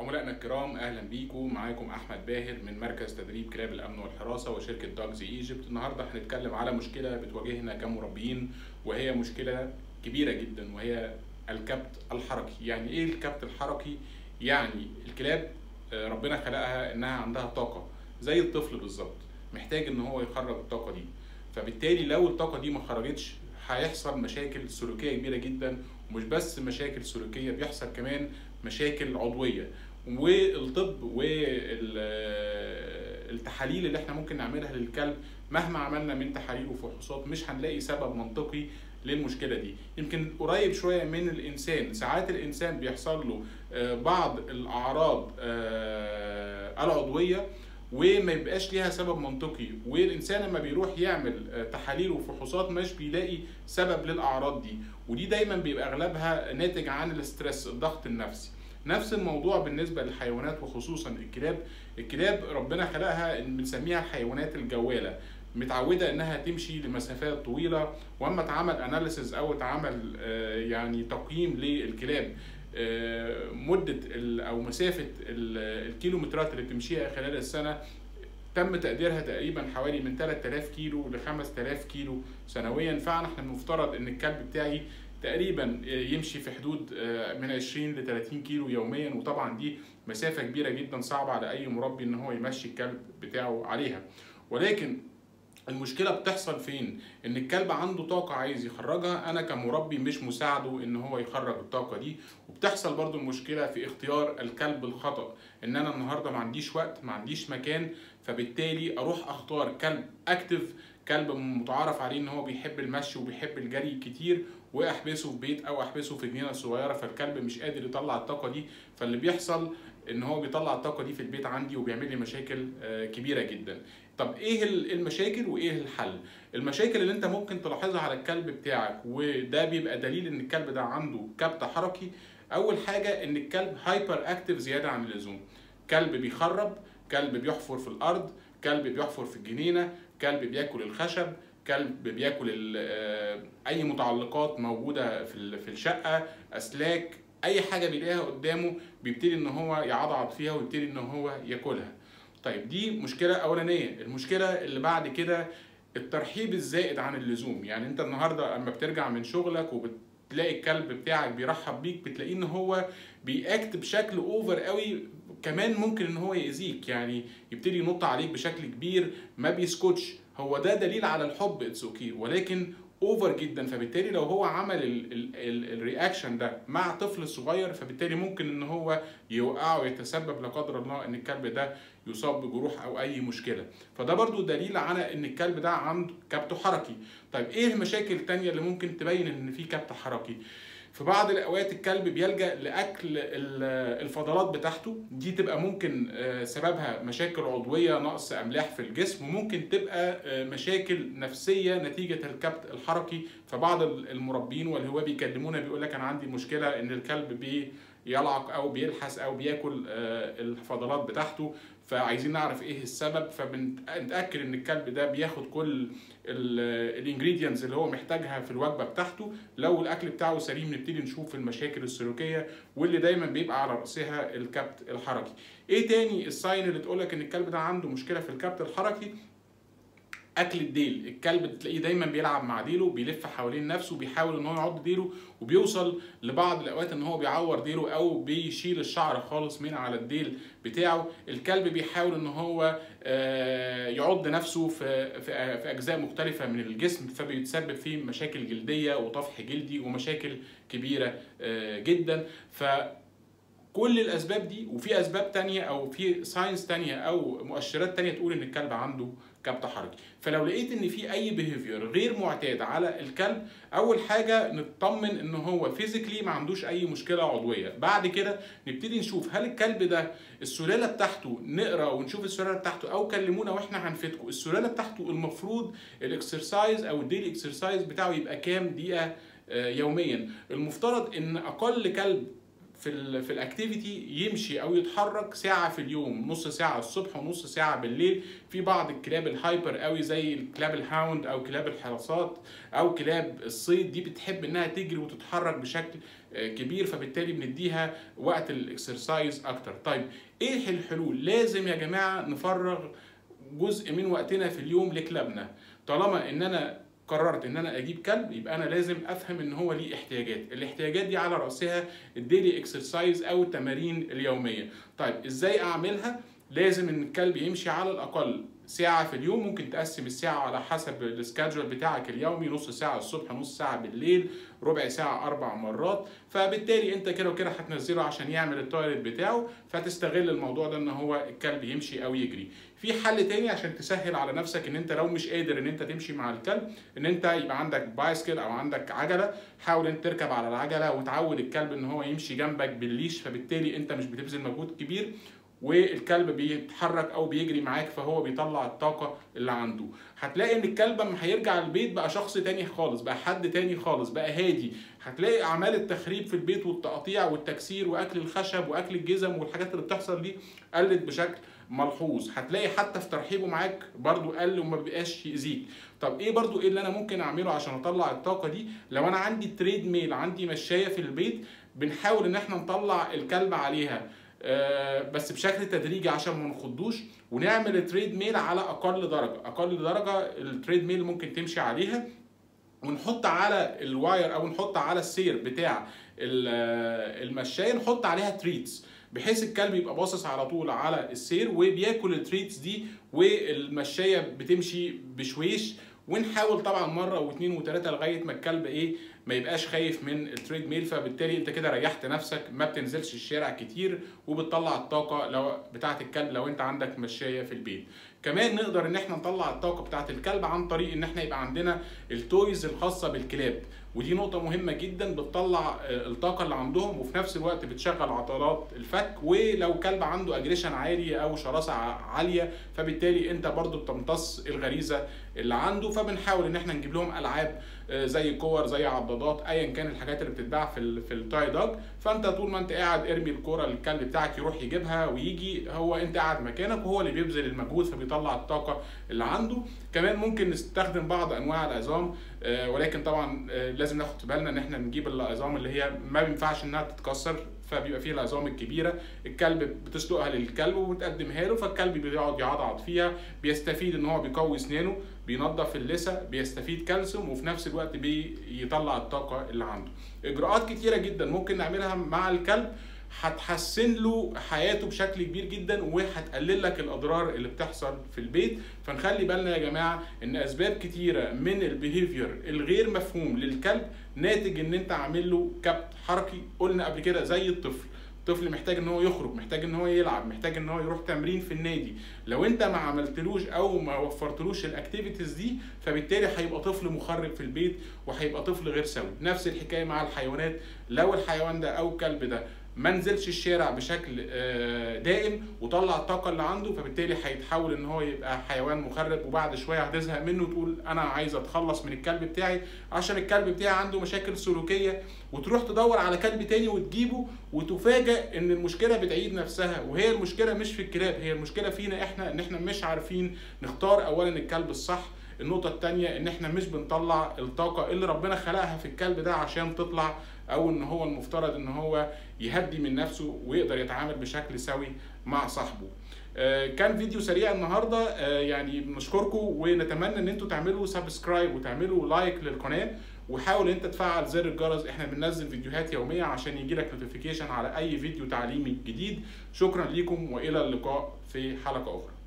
عملائنا الكرام اهلا بيكم معاكم احمد باهر من مركز تدريب كلاب الامن والحراسه وشركه دوجز ايجيبت النهارده هنتكلم على مشكله بتواجهنا كمربيين وهي مشكله كبيره جدا وهي الكبت الحركي يعني ايه الكبت الحركي يعني الكلاب آه، ربنا خلقها انها عندها طاقه زي الطفل بالظبط محتاج ان هو يخرج الطاقه دي فبالتالي لو الطاقه دي ما خرجتش هيحصل مشاكل سلوكيه كبيره جدا ومش بس مشاكل سلوكيه بيحصل كمان مشاكل عضويه والطب والتحاليل اللي احنا ممكن نعملها للكلب مهما عملنا من تحاليل وفحوصات مش هنلاقي سبب منطقي للمشكله دي يمكن قريب شويه من الانسان ساعات الانسان بيحصل له آه، بعض الاعراض آه، العضويه وما يبقاش ليها سبب منطقي والانسان لما بيروح يعمل آه، تحاليل وفحوصات مش بيلاقي سبب للاعراض دي ودي دايما بيبقى اغلبها ناتج عن الاسترس الضغط النفسي نفس الموضوع بالنسبه للحيوانات وخصوصا الكلاب الكلاب ربنا خلقها إن بنسميها الحيوانات الجواله متعوده انها تمشي لمسافات طويله واما اتعمل اناليسز او اتعمل آه، يعني تقييم للكلاب آه، مده ال- او مسافه ال- الكيلومترات اللي بتمشيها خلال السنه تم تقديرها تقريبا حوالي من 3000 كيلو ل 5000 كيلو سنويا فاحنا المفترض ان الكلب بتاعي تقريبا يمشي في حدود آه، من 20 ل 30 كيلو يوميا وطبعا دي مسافه كبيره جدا صعبه على اي مربي ان هو يمشي الكلب بتاعه عليها ولكن المشكلة بتحصل فين؟ إن الكلب عنده طاقة عايز يخرجها، أنا كمربي مش مساعده إن هو يخرج الطاقة دي، وبتحصل برضو المشكلة في اختيار الكلب الخطأ، إن أنا النهاردة ما عنديش وقت، ما عنديش مكان، فبالتالي أروح أختار كلب أكتف، كلب متعارف عليه إن هو بيحب المشي وبيحب الجري كتير، وأحبسه في بيت أو أحبسه في جنينة صغيرة فالكلب مش قادر يطلع الطاقة دي، فاللي بيحصل إن هو بيطلع الطاقة دي في البيت عندي وبيعمل لي مشاكل آه، كبيرة جدا. طب ايه ال- المشاكل وايه الحل المشاكل اللي انت ممكن تلاحظها على الكلب بتاعك وده بيبقى دليل ان الكلب ده عنده كبت حركي اول حاجه ان الكلب هايبر اكتف زياده عن اللزوم كلب بيخرب كلب بيحفر في الارض كلب بيحفر في الجنينه كلب بياكل الخشب كلب بياكل ال- آه، اي متعلقات موجوده في ال- في الشقه اسلاك اي حاجه بيلاقيها قدامه بيبتدي ان هو يعضعض فيها ويبتدي ان هو ياكلها طيب دي مشكله اولانيه المشكله اللي بعد كده الترحيب الزائد عن اللزوم يعني انت النهارده اما بترجع من شغلك وبتلاقي الكلب بتاعك بيرحب بيك بتلاقيه ان هو بيأكت بشكل اوفر قوي كمان ممكن ان هو يأذيك يعني يبتدي ينط عليك بشكل كبير ما بيسكتش هو ده دليل على الحب اتس اوكي ولكن اوفر جدا فبالتالي لو هو عمل الرياكشن ده مع طفل صغير فبالتالي ممكن ان هو يوقعه ويتسبب لا قدر الله ان الكلب ده يصاب بجروح او اي مشكله فده برضو دليل على ان الكلب ده عنده كبت حركي طيب ايه المشاكل التانية اللي ممكن تبين ان في كبت حركي في بعض الاوقات الكلب بيلجا لاكل ال- الفضلات بتاعته دي تبقى ممكن آه، سببها مشاكل عضويه نقص املاح في الجسم وممكن تبقى آه، مشاكل نفسيه نتيجه الكبت الحركي فبعض ال- المربين واللي هو بيكلمونا بيقول لك انا عندي مشكله ان الكلب بيلعق او بيلحس او بياكل آه، الفضلات بتاعته فعايزين نعرف ايه السبب فبنتاكد ان الكلب ده بياخد كل الانجريدينتس اللي هو محتاجها في الوجبه بتاعته لو الاكل بتاعه سليم نبتدي نشوف المشاكل السلوكيه واللي دايما بيبقى على راسها الكبت الحركي ايه تاني الساين اللي تقولك ان الكلب ده عنده مشكله في الكبت الحركي اكل الديل الكلب تلاقيه دايما بيلعب مع ديله بيلف حوالين نفسه بيحاول ان هو يعض ديله وبيوصل لبعض الاوقات ان هو بيعور ديله او بيشيل الشعر خالص من على الديل بتاعه الكلب بيحاول ان هو آه، يعض نفسه في في في اجزاء مختلفه من الجسم فبيتسبب فيه مشاكل جلديه وطفح جلدي ومشاكل كبيره آه، جدا ف كل الاسباب دي وفي اسباب تانية او في ساينس تانية او مؤشرات تانية تقول ان الكلب عنده كبت حركي فلو لقيت ان في اي بيهيفير غير معتاد على الكلب اول حاجه نطمن ان هو فيزيكلي ما عندوش اي مشكله عضويه بعد كده نبتدي نشوف هل الكلب ده السلاله بتاعته نقرا ونشوف السلاله بتاعته او كلمونا واحنا هنفيدكم السلاله بتاعته المفروض الاكسرسايز او الديلي اكسرسايز بتاعه يبقى كام دقيقه آه، يوميا المفترض ان اقل كلب في ال في الاكتيفيتي يمشي او يتحرك ساعه في اليوم نص ساعه الصبح ونص ساعه بالليل في بعض الكلاب الهايبر قوي زي كلاب الهاوند او كلاب الحراسات او كلاب الصيد دي بتحب انها تجري وتتحرك بشكل كبير فبالتالي بنديها وقت الاكسرسايز اكتر طيب ايه الحلول لازم يا جماعه نفرغ جزء من وقتنا في اليوم لكلابنا طالما ان انا قررت ان انا اجيب كلب يبقى انا لازم افهم ان هو ليه احتياجات الاحتياجات دي على راسها الديلي اكسرسايز او التمارين اليوميه طيب ازاي اعملها لازم ان الكلب يمشي على الاقل ساعة في اليوم ممكن تقسم الساعة على حسب السكادجول بتاعك اليومي نص ساعة الصبح نص ساعة بالليل ربع ساعة أربع مرات فبالتالي أنت كده وكده هتنزله عشان يعمل التويلت بتاعه فتستغل الموضوع ده إن هو الكلب يمشي أو يجري. في حل تاني عشان تسهل على نفسك إن أنت لو مش قادر إن أنت تمشي مع الكلب إن أنت يبقى عندك بايسكل أو عندك عجلة حاول أنت تركب على العجلة وتعود الكلب إن هو يمشي جنبك بالليش فبالتالي أنت مش بتبذل مجهود كبير والكلب بيتحرك او بيجري معاك فهو بيطلع الطاقه اللي عنده هتلاقي ان الكلب لما هيرجع البيت بقى شخص تاني خالص بقى حد تاني خالص بقى هادي هتلاقي اعمال التخريب في البيت والتقطيع والتكسير واكل الخشب واكل الجزم والحاجات اللي بتحصل دي قلت بشكل ملحوظ هتلاقي حتى في ترحيبه معاك برضو قل وما بيبقاش يأذيك طب ايه برضو ايه اللي انا ممكن اعمله عشان اطلع الطاقه دي لو انا عندي تريد ميل عندي مشايه في البيت بنحاول ان احنا نطلع الكلب عليها بس بشكل تدريجي عشان ما نخضوش ونعمل التريد ميل على اقل درجه اقل درجه التريد ميل ممكن تمشي عليها ونحط على الواير او نحط على السير بتاع المشايه نحط عليها تريتس بحيث الكلب يبقى باصص على طول على السير وبياكل التريتس دي والمشايه بتمشي بشويش ونحاول طبعا مره واثنين وثلاثه لغايه ما الكلب ايه ما يبقاش خايف من التريد ميل فبالتالي انت كده ريحت نفسك ما بتنزلش الشارع كتير وبتطلع الطاقه لو بتاعه الكلب لو انت عندك مشايه في البيت كمان نقدر ان احنا نطلع الطاقه بتاعه الكلب عن طريق ان احنا يبقى عندنا التويز الخاصه بالكلاب ودي نقطه مهمه جدا بتطلع الطاقه اللي عندهم وفي نفس الوقت بتشغل عضلات الفك ولو كلب عنده اجريشن عالي او شراسه عاليه فبالتالي انت برضو بتمتص الغريزه اللي عنده فبنحاول ان احنا نجيب لهم العاب زي كور زي عضادات ايا كان الحاجات اللي بتتباع في ال في التاي دوج فانت طول ما انت قاعد ارمي الكوره للكلب بتاعك يروح يجيبها ويجي هو انت قاعد مكانك وهو اللي بيبذل المجهود فبيطلع الطاقه اللي عنده كمان ممكن نستخدم بعض انواع العظام ولكن طبعا لازم ناخد بالنا ان احنا نجيب العظام اللي هي ما بينفعش انها تتكسر فبيبقى فيه العظام الكبيره الكلب بتسلقها للكلب وبتقدمها له فالكلب بيقعد يعضعض فيها بيستفيد ان هو بيقوي اسنانه بينظف اللثه بيستفيد كالسيوم وفي نفس الوقت بيطلع الطاقه اللي عنده اجراءات كتيره جدا ممكن نعملها مع الكلب هتحسن له حياته بشكل كبير جدا وهتقلل لك الاضرار اللي بتحصل في البيت فنخلي بالنا يا جماعه ان اسباب كتيره من البيهيفير الغير مفهوم للكلب ناتج ان انت عامل له كبت حركي قلنا قبل كده زي الطفل الطفل محتاج ان هو يخرج محتاج ان هو يلعب محتاج ان هو يروح تمرين في النادي لو انت ما عملتلوش او ما وفرتلوش الاكتيفيتيز دي فبالتالي هيبقى طفل مخرب في البيت وهيبقى طفل غير سوي نفس الحكايه مع الحيوانات لو الحيوان ده او الكلب ده ما نزلش الشارع بشكل دائم وطلع الطاقه اللي عنده فبالتالي هيتحول ان هو يبقى حيوان مخرب وبعد شويه هتزهق منه وتقول انا عايز اتخلص من الكلب بتاعي عشان الكلب بتاعي عنده مشاكل سلوكيه وتروح تدور على كلب تاني وتجيبه وتفاجئ ان المشكله بتعيد نفسها وهي المشكله مش في الكلاب هي المشكله فينا احنا ان احنا مش عارفين نختار اولا الكلب الصح النقطة التانية ان احنا مش بنطلع الطاقة اللي ربنا خلقها في الكلب ده عشان تطلع او ان هو المفترض ان هو يهدي من نفسه ويقدر يتعامل بشكل سوي مع صاحبه كان فيديو سريع النهارده يعني بنشكركم ونتمنى ان انتوا تعملوا سبسكرايب وتعملوا لايك للقناه وحاول انت تفعل زر الجرس احنا بننزل فيديوهات يوميه عشان يجيلك نوتيفيكيشن على اي فيديو تعليمي جديد شكرا ليكم والى اللقاء في حلقه اخرى